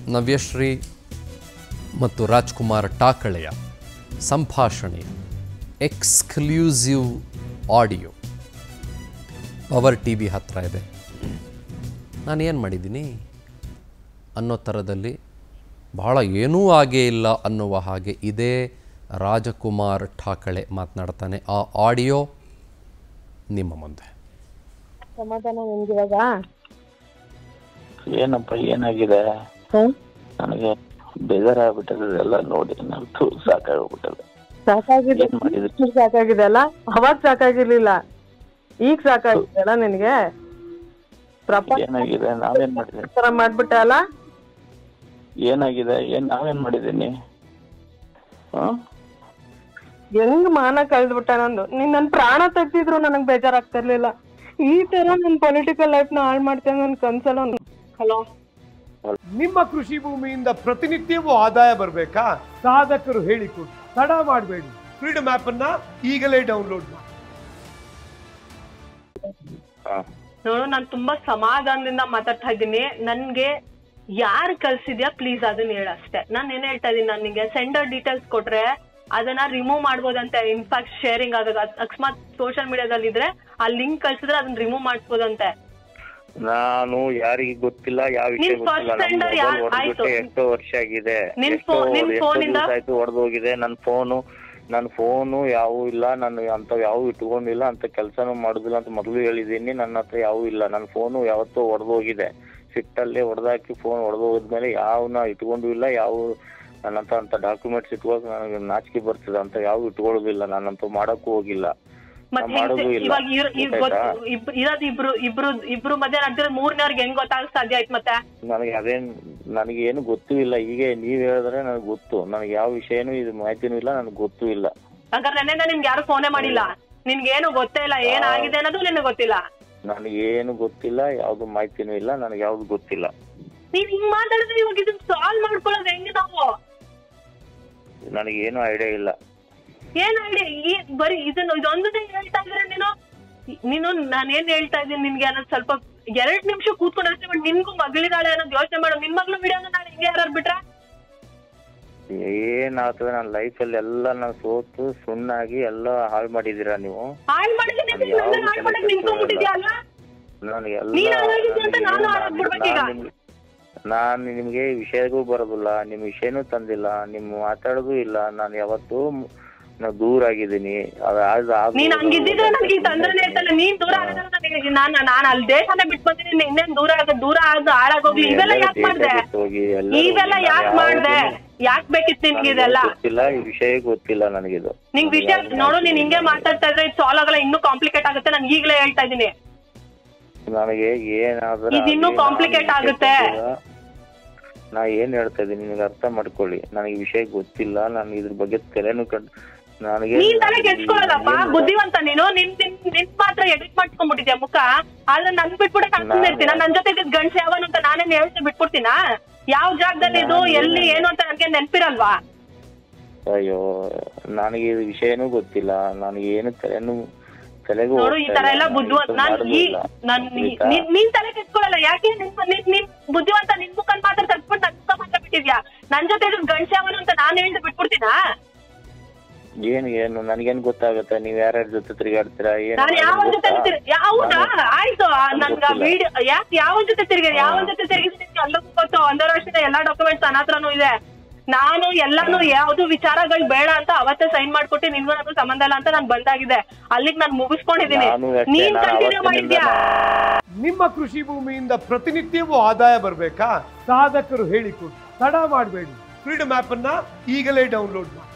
ನವ್ಯಶ್ರೀ ಮತ್ತು ರಾಜ್ಕುಮಾರ್ ಟಾಕಳೆಯ ಸಂಭಾಷಣೆ exclusive audio power TV ಹತ್ತಿರ ಇದೆ ನಾನು ಏನು ಮಾಡಿದ್ದೀನಿ ಅನ್ನೋ ಥರದಲ್ಲಿ ಬಹಳ ಏನೂ ಆಗೇ ಇಲ್ಲ ಅನ್ನುವ ಹಾಗೆ ಇದೇ ರಾಜಕುಮಾರ್ ಠಾಕಳೆ ಮಾತನಾಡ್ತಾನೆ ಆ ಆಡಿಯೋ ನಿಮ್ಮ ಮುಂದೆ ಸಮಾಧಾನ ನಿಮ್ಗಿವಾಗ ಏನಪ್ಪ ಏನಾಗಿದೆ ನನಗೆ ಬೇಜಾರಾಗ್ಬಿಟ್ಟದೆ ಎಲ್ಲ ನೋಡಿ ನಂತು ಸಾಕಾಗ್ಬಿಟ್ಟದೆ ಸಾಕಾಗಿದೆ ಏನ್ ಮಾಡಿದ್ರಿ? ಈಗ ಸಾಕಾಗಿದೆ ಅಲ್ಲ ಅವಾಗ ಸಾಕಾಗಿರ್ಲಿಲ್ಲ ಈಗ ಸಾಕಾಗಿದೆ ಅಲ್ಲ ನಿನ್ಗೆ ಪ್ರಪಂಚ ಏನಾಗಿದೆ ನಾವೇನ್ ಮಾಡಿದೀನಿ ತರ ಮಾಡ್ಬಿಟ್ಟೆ ಅಲ್ಲ ಏನಾಗಿದೆ ಏನ್ ನಾವೇನ್ ಮಾಡಿದೀನಿ ಹ್ಮ್ ಹೆಂಗ್ ಮಾನ ಕಳ್ದ್ಬಿಟ್ಟ ನಂದು ನೀನ್ ನನ್ ಪ್ರಾಣ ತೆಗ್ದಿದ್ರು ನನಗ್ ಬೇಜಾರಾಗ್ತಿರ್ಲಿಲ್ಲ ಈ ತರ ನನ್ ಪೊಲಿಟಿಕಲ್ ಲೈಫ್ ನ ಹಾಳು ಮಾಡ್ತೇನೆ ನನ್ ಕನ್ಸಲ್ಲ ಹಲೋ ನಿಮ್ಮ ಕೃಷಿ ಭೂಮಿಯಿಂದ ಪ್ರತಿನಿತ್ಯವೂ ಆದಾಯ ಬರಬೇಕಾ ಸಾಧಕರು ಹೇಳಿಕೊಡಿ ತಡ ಮಾಡಬೇಡಿ ಫ್ರೀಡಮ್ ಆಪ್ ಅನ್ನ ಈಗಲೇ ಡೌನ್ಲೋಡ್ ಮಾಡಿ ಹಾ. ನೋಡು ನಾನ್ ತುಂಬಾ ಸಮಾಧಾನದಿಂದ ಮಾತಾಡ್ತಾ ಇದ್ದೀನಿ ನನ್ಗೆ ಯಾರು ಕಳ್ಸಿದ್ಯಾ ಪ್ಲೀಸ್ ಅದನ್ನ ಹೇಳ ಅಷ್ಟೇ ನಾನ್ ಏನ್ ಹೇಳ್ತಾ ಇದೀನಿ ನಾನು ನಿಂಗೆ ಸೆಂಡರ್ ಡೀಟೇಲ್ಸ್ ಕೊಟ್ರೆ ಅದನ್ನ ರಿಮೂವ್ ಮಾಡ್ಬೋದಂತೆ ಇನ್ಫ್ಯಾಕ್ಟ್ ಶೇರಿಂಗ್ ಆದಾಗ ಅದ್- ಅಕಸ್ಮಾತ್ ಸೋಷಿಯಲ್ ಮೀಡಿಯಾದಲ್ಲಿ ಇದ್ರೆ ಆ ಲಿಂಕ್ ಕಳ್ಸಿದ್ರೆ ಅದನ್ನ ರಿಮೂವ್ ಮಾಡಿಸ್ಬೋದಂತೆ ನಾನು ಯಾರಿಗೂ ಗೊತ್ತಿಲ್ಲ ಯಾವ ವಿಷಯ ನಿನ್ ಗೊತ್ತಿಲ್ಲ first ನನ್ನ sender ಮೊಬೈಲ್ ಯಾರ್- ಹೊಡೆದ್ಬಿಟ್ಟು ಆಯ್ತು. ಎಷ್ಟೋ ವರ್ಷ ಆಗಿದೆ ನಿನ್ ಎಷ್ಟೋ phone- ನಿನ್ ಎಷ್ಟೋ phone ಇಂದ? ದಿವಸ ಆಯ್ತು ಹೊಡೆದೋಗಿದೆ ನನ್ನ ಫೋನು ನನ್ನ ಫೋನು ಯಾವೂ ಇಲ್ಲ ನಾನು ಅಂತವ್ ಯಾವು ಇಟ್ಕೊಂಡಿಲ್ಲ ಅಂತ ಕೆಲಸನೂ ಮಾಡುದಿಲ್ಲ ಅಂತ ಮೊದಲು ಹೇಳಿದೀನಿ ನನ್ನ ಹತ್ರ ಯಾವೂ ಇಲ್ಲ ನನ್ನ ಫೋನು ಯಾವತ್ತೋ ಹೊಡೆದೋಗಿದೆ ಸಿಟ್ಟಲ್ಲಿ ಹೊಡೆದಾಕಿ ಫೋನ್ ಹೊಡೆದೋಗಿದ್ಮೇಲೆ ಯಾವನ್ನ ಇಟ್ಕೊಂಡು ಇಲ್ಲ ಯಾವ ನನ್ನ ಹತ್ರ ಅಂತ ಡಾಕ್ಯುಮೆಂಟ್ಸ್ ಇಟ್ಕೋಕ್ ನನಗೆ ನಾಚಿಕೆ ಬರ್ತದೆ ಅಂತ ಯಾವ ಇಟ್ಕೊಳ್ಳೋದಿಲ್ಲ ನಾನಂತೂ ಮಾಡಕ್ಕೂ ಹೋಗಿಲ್ಲ ಮತ್ತೆ ನಾನ್ ಮಾಡೋದು ಹೆಂಗ್- ಇಲ್ಲ. ಇವಾಗ ಇರ್- ಇವ್ ಗೊತ್ತು- ಗೊತ್ತಾಯ್ತಾ? ಇಬ್- ಇರೋದ್ ಇಬ್ರು ಇಬ್ರು ಇಬ್ರು ಮಧ್ಯೆ ನಡೆದಿರೋ ಮೂರನೇವ್ರಿಗೆ ಹೆಂಗ್ ಗೊತ್ತಾಗ ಸಾಧ್ಯ ಆಯ್ತು ಮತ್ತೆ ನನಗೆ ಅದೇನ್ ನನಗೆ ಏನು ಗೊತ್ತೂ ಇಲ್ಲ ಈಗ ನೀವ್ ಹೇಳಿದ್ರೆ ನನಗೆ ಗೊತ್ತು ನನಗೆ ಯಾವ ವಿಷಯನೂ ಇದು ಮಾಹಿತಿನೂ ಇಲ್ಲ ನನಗೆ ಗೊತ್ತೂ ಇಲ್ಲ ಹಂಗಾರೆ ನೆನ್ನೆಯಿಂದ ನಿಮ್ಗೆ ಯಾರು ಫೋನೇ ಮಾಡಿಲ್ಲ ನಿನ್ಗೆ ಏನು ಗೊತ್ತೇ ಇಲ್ಲ ಏನಾಗಿದೆ ಅನ್ನೋದು ನಿನಗೆ ಗೊತ್ತಿಲ್ಲ ನನಗೆ ಏನು ಗೊತ್ತಿಲ್ಲ ಯಾವ್ದು ಮಾಹಿತಿನೂ ಇಲ್ಲ ನನಗೆ ಯಾವ್ದು ಗೊತ್ತಿಲ್ಲ ನೀವ್ ಹಿಂಗ್ ಮಾತಾಡಿದ್ರೆ ಇವಾಗ ಇದನ್ನ ಸಾಲ್ವ್ ಮಾಡ್ಕೊಳ್ಳೋದು ಹೆಂಗೆ ನಾವು ನನಗೆ ಏನು ಐಡಿಯಾ ಇಲ್ಲ ಏನ್ ಐಡಿಯಾ ಈ ಬರೀ ಇದನ್ನ ಇದೊಂದನ್ನೇ ಹೇಳ್ತಾ ಇದ್ರೆ ನೀನು ನೀನು ನಾನು ಏನ್ ಹೇಳ್ತಾ ಇದ್ದೀನಿ ನಿನ್ಗೆ ಅನ್ನೋದು ಸ್ವಲ್ಪ ಎರಡ್ ನಿಮಿಷ ಕೂತ್ಕೊಂಡು ಅಷ್ಟೇ ಮಾಡಿ ನಿನ್ಗೂ ಮಗಳಿದಾಳೆ ಅನ್ನೋದು ಯೋಚನೆ ಮಾಡೋ ನಿನ್ ಮಗಳು ವಿಡಿಯೋನ ನಾನು ಹಿಂಗೆ ಯಾರು ಬಿಟ್ರೆ ಏನಾಗ್ತದೆ ನನ್ನ ಲೈಫಲ್ಲಿ ಎಲ್ಲ ನಾನು ಸೋತು ಸುಣ್ಣಾಗಿ ಎಲ್ಲ ಹಾಳು ಮಾಡಿದೀರಾ ನೀವು ಹಾಳ್ ಮಾಡಿದ್ರೆ ಅದು ಯಾವ್ದು ಹಾಳ್ ಮಾಡಕ್ ನಿಂತ್ಕೊಂಡ್ಬಿಟ್ಟಿದ್ಯಾ ಅಲ್ಲ ನನಗೆ ಎಲ್ಲ ನೀನ್ ಹಾಳಾಗಿದ್ಯ ಅಂತ ನಾನು ನನಗೆ ಹಾಳಾಗ್ಬಿಡ್ಬೇಕೀಗ. ನಾನು ನಿಮ್ಗೆ- ನಾನು ನಿಮ್ಗೆ ವಿಷಯಗೂ ಬರೋದಿಲ್ಲ ನಿಮ್ ವಿಷಯನೂ ತಂದಿಲ್ಲ ನಿಮ್ ಮಾತಾಡೋದು ಇಲ್ಲ ನಾನು ಯಾವತ್ತೂ ಮ್- ನಾನು ದೂರ ಆಗಿದ್ದೀನಿ ಅದು ಅದು ಅದು- ನೀನ್ ಹಂಗಿದ್ದಿದ್ರೆ ನನಗೆ ಈ ತೊಂದ್ರೆನೇ ಇರ್ತಲ್ಲ ನೀನ್ ದೂರ ಆಗೋದು ನನಗೆ ನಾನು ನಾನು ಅಲ್ಲಿ ದೇಶನೇ ಬಿಟ್ಟು ಬಂದಿದ್ದೀನಿ ಇನ್ನೇನ್ ದೂರ ಆಗ ದೂರ ಆಗ ಹಾಳಾಗೋಗ್ಲಿ ಇವೆಲ್ಲ ಯಾಕೆ ಮಾಡ್ದೆ ದೇಶ ಬಿಟ್ಟು ಹೋಗಿ ಎಲ್ಲರೂ ಇವೆಲ್ಲ ನಾನು ಯಾಕೆ ಯಾವ್ದೂ- ಮಾಡ್ದೆ ಯಾಕೆ ಬೇಕಿತ್ತು ನಿನ್ಗೆ ನನಗೆ ಇದೆಲ್ಲ ಗೊತ್ತಿಲ್ಲ ಈ ವಿಷಯ ಗೊತ್ತಿಲ್ಲ ನನಗಿದು ನಿಂಗ್ ವಿಷಯ ನೋಡು ನೀನ್ ಹಿಂಗೆ ಮಾತಾಡ್ತಾ ಇದ್ರೆ ಇದು ಸಾಲ್ವ್ ಆಗಲ್ಲ ಇನ್ನೂ ಕಾಂಪ್ಲಿಕೇಟ್ ಆಗುತ್ತೆ ನಾನು ಈಗಲೇ ಹೇಳ್ತಾ ಇದ್ದೀನಿ ನನಗೆ ಏನಾದ್ರೂ ಇದು ಇನ್ನೂ ಆಗ್ಲಿ, ನಾನು complicate ವಿಷಯ ಆಗುತ್ತೆ. ಗೊತ್ತಿಲ್ಲ. ನಾ ಏನ್ ಹೇಳ್ತಾ ಇದ್ದೀನಿ ನಿನಗೆ ಅರ್ಥ ಮಾಡ್ಕೊಳ್ಳಿ ನನಗೆ ವಿಷಯ ಗೊತ್ತಿಲ್ಲ ನಾನು ಇದ್ರ ಬಗ್ಗೆ ತಲೆನೂ ಕಂಡು ನನಗೆ ನೀನ್ ತಲೆ ಕೆಡ್ಸ್ಕೊಳ್ಳೋದಪ್ಪ ಬುದ್ಧಿವಂತ ನೀನು ನಿನ್ ನಿನ್ ನಿನ್ ಮಾತ್ರ ಎಡಿಟ್ ಮಾಡ್ಕೊಂಡ್ಬಿಟ್ಟಿದ್ಯಾ ಮುಖ ಆದ್ರೆ ನನ್ ಬಿಟ್ಬಿಡಕ್ ಹಾಕ್ತಾನೆ ಇರ್ತೀನ ನನ್ ಜೊತೆ ಇದ್ದಿದ್ ಗಂಡ್ಸ್ ಯಾವನು ಅಂತ ನಾನೇನ್ ಹೇಳ್ತಿ ಬಿಟ್ಬಿಡ್ತೀನ ಯಾವ ಜಾಗದಲ್ಲಿ ಇದು ಎಲ್ಲಿ ಏನು ಅಂತ ನನ್ಗೆ ನೆನ್ಪಿರಲ್ವಾ ಅಯ್ಯೋ ನನಗೆ ಇದು ವಿಷಯನೂ ಗೊತ್ತಿಲ್ಲ ನನಗೆ ಏನು ತಲೆನೂ ತಲೆಗೂ ನೋಡು ಈ ಹೋಗ್ತಾ ತರ ಇಲ್ಲ. ಎಲ್ಲ ನಾನು ಬುದ್ಧಿವಂತ ಇದು ನಾನ್ ಈ ಮಾಡೋದಿಲ್ಲ. ನಾನ್ ಈ- ಆಯ್ತಾ? ನೀನ್ ನೀನ್ ತಲೆ ಕೆಡ್ಸ್ಕೊಳ್ಳಲ್ಲ ಯಾಕೆ ನಿನ್ ನಿನ್ ನಿನ್ ಬುದ್ಧಿವಂತ ನಿನ್ ಮುಖನ್ ಮಾತ್ರ ತಗ್ಬಿಟ್ಟು ನನ್ ಮುಖ ಮಾತ್ರ ಬಿಟ್ಟಿದ್ಯಾ ನನ್ ಜೊತೆ ಇದ್ದಿದ್ ಗಂಡ್ಸ್ ಯಾವನು ಅಂತ ನಾನ್ ಹೇಳ್ದೆ ಬಿಟ್ಬಿಡ್ತೀನಾ ಏನು ಏನು ನನಗೇನ್ ಗೊತ್ತಾಗುತ್ತೆ ನೀವ್ ಯಾರ್ಯಾರ ಜೊತೆ ತಿರುಗಾಡ್ತೀರಾ ಏನು ನಾನು ಯಾವ ನನಗೆ ಜೊತೆ ಗೊತ್ತಾ? ತಿರ್ಗಿ ಹೌದಾ ಆಯ್ತು ಆ, ನನ್ಗ ಗೊತ್ತಿಲ್ಲ. ವಿಡಿಯೋ ಯಾಕೆ ಯಾವ ಜೊತೆ ತಿರ್ಗಿ ಯಾವ ಜೊತೆ ತಿರ್ಗಿದ್ರೆ ನಿಮ್ಗೆ ಎಲ್ಲಕ್ಕೂ ಗೊತ್ತು ಒಂದರ ವರ್ಷದ ಎಲ್ಲಾ ಡಾಕ್ಯುಮೆಂಟ್ಸ್ ನನ್ನ ಹತ್ರನೂ ಇದೆ ನಾನು ಎಲ್ಲಾನು ಯಾವ್ದು ವಿಚಾರಗಳು ಬೇಡ ಅಂತ ಅವತ್ತೇ ಸೈನ್ ಮಾಡ್ಕೊಟ್ಟು ನಿನ್ಗೂ ನನಗೂ ಸಂಬಂಧ ಇಲ್ಲ ಅಂತ ನಾನು ಬಂದಾಗಿದೆ ಅಲ್ಲಿಗೆ ನಾನು ಮುಗಿಸ್ಕೊಂಡಿದೀನಿ ನಾನು ಯಾಕೆ ನೀನ್ ನಾನು ಕಂಟಿನ್ಯೂ ಅವತ್ತಿನಿಂದ ಮಾಡಿದ್ಯಾ ನಿಮ್ಮ ಕೃಷಿ ಭೂಮಿಯಿಂದ ಪ್ರತಿನಿತ್ಯವೂ ಆದಾಯ ಬರಬೇಕಾ ಸಾಧಕರು ಹೇಳಿಕೊಡಿ ತಡ ಮಾಡಬೇಡಿ ಫ್ರೀಡಮ್ ಆಪ್ ಅನ್ನ ಈಗಲೇ ಡೌನ್ಲೋಡ್ ಮಾಡಿ